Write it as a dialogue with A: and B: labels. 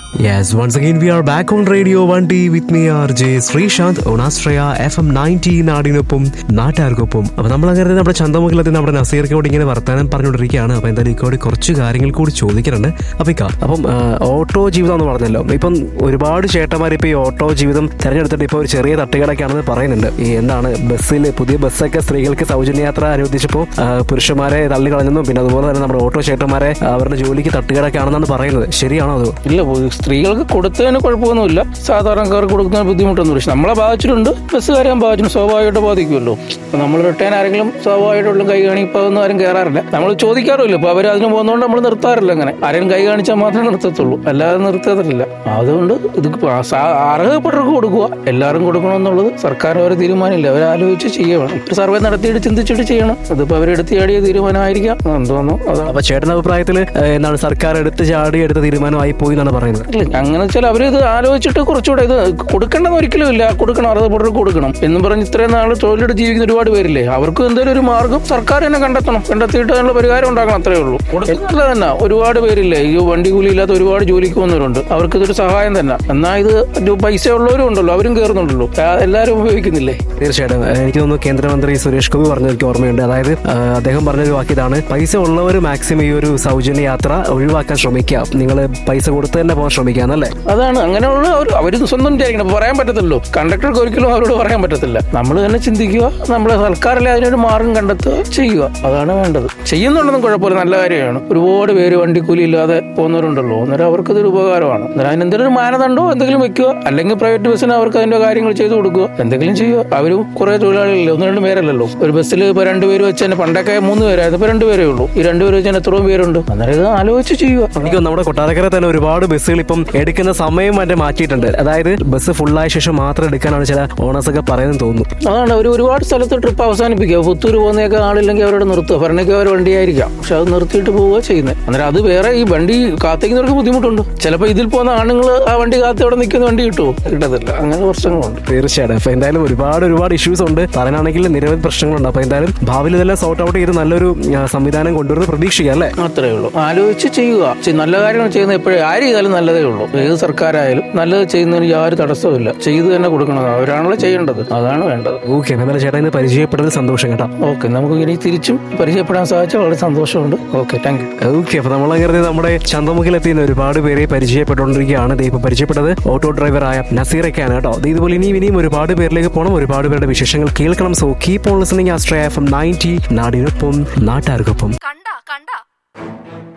A: Yes, once again we are back on Radio 1D with me RJ Sreesanth ഓണാസ്ട്രയ F M ninety നാടിനൊപ്പം നാട്ടുകാർക്കൊപ്പം അപ്പൊ നമ്മൾ അങ്ങനെ നമ്മുടെ ചന്തമുഖിലെത്തി നമ്മുടെ നസീർക്കോട് ഇങ്ങനെ വർത്താനം പറഞ്ഞുകൊണ്ടിരിക്കുകയാണ് അപ്പൊ എന്തായാലും ഇക്കോട് കുറച്ച് കാര്യങ്ങൾ കൂടി ചോദിക്കുന്നുണ്ട് അപ്പൊ ഇക്ക അപ്പം ആ, ഓട്ടോ ജീവിതം എന്ന് പറഞ്ഞല്ലോ ഇപ്പം ഒരുപാട് ചേട്ടന്മാർ ഇപ്പൊ ഈ ഓട്ടോ ജീവിതം തെരഞ്ഞെടുത്തിട്ട് ഇപ്പൊ ഒരു ചെറിയ തട്ടുകടക്കാണെന്ന് പറയുന്നുണ്ട് ഈ എന്താണ് ബസ്സിൽ പുതിയ ബസ്സൊക്കെ സ്ത്രീകൾക്ക് സൗജന്യ യാത്ര അനുവദിച്ചപ്പോൾ പുരുഷന്മാരെ തള്ളിക്കളഞ്ഞെന്നും പിന്നെ അതുപോലെ തന്നെ നമ്മുടെ ഓട്ടോ ചേട്ടന്മാരെ അവരുടെ ജോലിക്ക് തട്ടുകടക്കാണെന്നാണ് പറയുന്നത് ശരിയാണോ അത്
B: ഇല്ല ഒരു സ്ത്രീകൾക്ക് കൊടുത്തതിന് കുഴപ്പമൊന്നുമില്ല സാധാരണക്കാർക്ക് കൊടുക്കുന്നതിന് ബുദ്ധിമുട്ടൊന്നുമില്ല പക്ഷെ നമ്മളെ ബാധിച്ചിട്ടുണ്ട് ബസ്സുകാരെ ബാധിച്ചിട്ടുണ്ട് സ്വാഭാവികമായിട്ട് ബാധിക്കുമല്ലോ ഇപ്പൊ നമ്മൾ റിട്ടേൺ ആരെങ്കിലും സ്വാഭാവികമായിട്ടുള്ള കൈ കാണി ഇപ്പൊ ഒന്നും ആരും കയറാറില്ല നമ്മൾ ചോദിക്കാറുമില്ല ഇപ്പൊ അവർ അതിന് പോകുന്നതുകൊണ്ട് നമ്മൾ നിർത്താറില്ല അങ്ങനെ ആരെങ്കിലും കൈ കാണിച്ചാൽ മാത്രമേ നിർത്തത്തുള്ളൂ അല്ലാതെ നിർത്തത്തില്ല അതുകൊണ്ട് ഇത് സാ- അർഹതപ്പെട്ടവർക്ക് കൊടുക്കുക എല്ലാവരും കൊടുക്കണമെന്നുള്ളത് സർക്കാർ ഒരു തീരുമാനമില്ല അവർ ആലോചിച്ച് ചെയ്യണം ഒരു സർവേ നടത്തിയിട്ട് ചിന്തിച്ചിട്ട് ചെയ്യണം അതിപ്പോ അവരെടുത്ത് ചാടിയ തീരുമാനമായിരിക്കാം എന്തോന്നോ അതാണ്
A: അപ്പൊ ചേട്ടന്റെ അഭിപ്രായത്തിൽ എന്താണ് സർക്കാർ എടുത്ത് ചാടി എടുത്ത തീരുമാനമായി പോയി എന്നാണ് പറയുന്നത്
B: ഇല്ല അങ്ങനെ വെച്ചാൽ അവര് ഇത് ആലോചിച്ചിട്ട് കുറച്ചുകൂടെ ഇത് കൊടുക്കേണ്ടെന്ന് ഒരിക്കലും ഇല്ല കൊടുക്കണം അറുപത് കൊടുക്കണം എന്നും പറഞ്ഞ് ഇത്രയും നാൾ തൊഴിലെടുത്ത് ജീവിക്കുന്ന ഒരുപാട് പേരില്ലേ അവർക്ക് എന്തെങ്കിലും ഒരു മാർഗം സർക്കാർ തന്നെ കണ്ടെത്തണം കണ്ടെത്തിയിട്ട് അതിനുള്ള പരിഹാരം ഉണ്ടാക്കണം അത്രേ ഉള്ളൂ കൊടുക്കുന്നത് തന്നെ ഒരുപാട് പേരില്ലേ ഈ വണ്ടി കൂലി ഇല്ലാത്ത ഒരുപാട് ജോലിക്ക് പോകുന്നവരുണ്ട് അവർക്ക് ഇതൊരു സഹായം തന്നെ എന്നാ ഇത് ഒരു പൈസ ഉള്ളവരും ഉണ്ടല്ലോ അവരും കയറുന്നുണ്ടല്ലോ ആ, എല്ലാവരും ഉപയോഗിക്കുന്നില്ലേ
A: തീർച്ചയായിട്ടും ഏഹ് എനിക്ക് തോന്നുന്നു കേന്ദ്രമന്ത്രി സുരേഷ് ഗോപി പറഞ്ഞത് എനിക്ക് ഓർമ്മയുണ്ട് അതായത് ആഹ് അദ്ദേഹം പറഞ്ഞൊരു വാക്കിയതാണ് പൈസ ഉള്ളവർ മാക്സിമം ഈ ഒരു സൗജന്യ യാത്ര ഒഴിവാക്കാൻ ശ്രമിക്കുക നിങ്ങൾ പൈസ കൊടുത്ത് തന്നെ പോകാൻ ശ്രമിക്കുക എന്നല്ലേ
B: അതാണ് അങ്ങനെയുള്ള അവർ അവർ സ്വന്തം വിചാരിക്കണം ഇപ്പൊ പറയാൻ പറ്റത്തില്ലല്ലോ കണ്ടക്ടർക്ക് ഒരിക്കലും അവരോട് പറയാൻ പറ്റത്തില്ല നമ്മൾ തന്നെ ചിന്തിക്കുക നമ്മളെ സർക്കാരല്ലേ അതിനൊരു മാർഗം കണ്ടെത്തുക ചെയ്യുക അതാണ് വേണ്ടത് ചെയ്യുന്നുണ്ടെന്നും കുഴപ്പമില്ല നല്ല കാര്യമാണ് ഒരുപാട് പേര് വണ്ടിക്കൂലി ഇല്ലാതെ പോകുന്നവരുണ്ടല്ലോ അന്നേരം അവർക്ക് ഇതൊരു ഉപകാരമാണ് അന്നേരം അതിന് എന്തെങ്കിലും ഒരു മാനദണ്ഡോ എന്തെങ്കിലും വെക്കുക അല്ലെങ്കിൽ പ്രൈവറ്റ് ബസ്സിന് അവർക്ക് അതിന്റെ കാര്യങ്ങൾ ചെയ്തു കൊടുക്കുക എന്തെങ്കിലും ചെയ്യുക അവരും കുറെ തൊഴിലാളികളില്ലേ ഒന്ന് രണ്ട് പേരല്ലല്ലോ ഒരു ബസ്സിൽ ഇപ്പൊ രണ്ടുപേര് വെച്ച് തന്നെ പണ്ടൊക്കെ മൂന്ന് പേരായിരുന്നു ഇപ്പൊ രണ്ടുപേരേ ഉള്ളൂ ഈ രണ്ടുപേര് വെച്ച് തന്നെ എത്രയും പേരുണ്ട് അന്നേരം ഇത് ആലോചിച്ച് ചെയ്യുക
A: എനിക്ക് തോന്നുന്നു നമ്മുടെ കൊട്ടാരക്കര തന്നെ ഒരുപാട് ബസ്സുകൾ ഇപ്പം എടുക്കുന്ന സമയം വരെ മാറ്റിയിട്ടുണ്ട് അതായത് ബസ് ഫുള്ളായ ശേഷം മാത്രം എടുക്കാനാണ് ചില ഓണേഴ്സ് ഒക്കെ പറയുന്നത് തോന്നുന്നു
B: അതാണ് അവർ ഒരുപാട് സ്ഥലത്ത് ട്രിപ്പ് അവസാനിപ്പിക്കുക പുത്തൂർ പോകുന്നതൊക്കെ ആളില്ലെങ്കിൽ അവരോട് നിർത്തുക ഭരണയ്ക്ക് അവർ വണ്ടിയായിരിക്കാം പക്ഷെ അത് നിർത്തിയിട്ട് പോവുക ചെയ്യുന്നത് അന്നേരം അത് വേറെ ഈ വണ്ടി കാത്തിക്കുന്നവർക്ക് ബുദ്ധിമുട്ടുണ്ട് ചിലപ്പോൾ ഇതിൽ പോകുന്ന ആണുങ്ങൾ ആ വണ്ടി കാത്ത് അവിടെ നിൽക്കുന്ന വണ്ടി കിട്ടുമോ കിട്ടത്തില്ല അങ്ങനെ പ്രശ്നങ്ങളുണ്ട്
A: തീർച്ചയായിട്ടും അപ്പൊ എന്തായാലും ഒരുപാട് ഒരുപാട് ഇഷ്യൂസ് ഉണ്ട് പറയാനാണെങ്കിൽ നിരവധി പ്രശ്നങ്ങളുണ്ട് അപ്പൊ എന്തായാലും ഭാവിയിൽ ഇതെല്ലാം സോർട്ട് ഔട്ട് ചെയ്ത് നല്ലൊരു ആ, സംവിധാനം കൊണ്ടുവരുന്നത് പ്രതീക്ഷിക്കുക അല്ലേ
B: അത്രേ ഉള്ളൂ ആലോചിച്ച് ചെയ്യുക ചെ- നല്ല കാര്യങ്ങൾ ചെയ്യുന്ന എപ്പോഴും ആര് ചെയ്താലും നല്ലതേ ഉള്ളൂ ഏത് സർക്കാരായാലും നല്ലത് ചെയ്യുന്നതിന് യാതൊരു തടസ്സമില്ല ചെയ്തു തന്നെ കൊടുക്കണം അവരാണല്ലോ ചെയ്യേണ്ടത് അതാണ് വേണ്ടത്
A: ഓക്കെ എന്നാലും ചേട്ടാ ഇന്ന് പരിചയപ്പെട്ടതിൽ സന്തോഷം കേട്ടോ
B: ഓക്കെ നമുക്ക് ഇനി തിരിച്ചും പരിചയപ്പെടാൻ സാധിച്ചാൽ വളരെ സന്തോഷമുണ്ട് ഓക്കെ താങ്ക് യു
A: ഓക്കെ അപ്പൊ നമ്മളങ്ങനെ നമ്മുടെ ചന്തമുഖിലെത്തിയുന്ന ഒരുപാട് പേരെ പരിചയപ്പെട്ടുകൊണ്ടിരിക്കുകയാണ് ദേ ഇപ്പൊ പരിചയപ്പെട്ടത് ഓട്ടോ ഡ്രൈവറായ നസീറൊക്കെയാണ് കേട്ടോ ദേ ഇതുപോലെ ഇനിയും ഇനിയും ഒരുപാട് പേരിലേക്ക് പോകണം ഒരുപാട് പേരുടെ വിശേഷങ്ങൾ കേൾക്കണം so keep on listening Astra F M ninety നാടിനൊപ്പം നാട്ടുകാർക്കൊപ്പം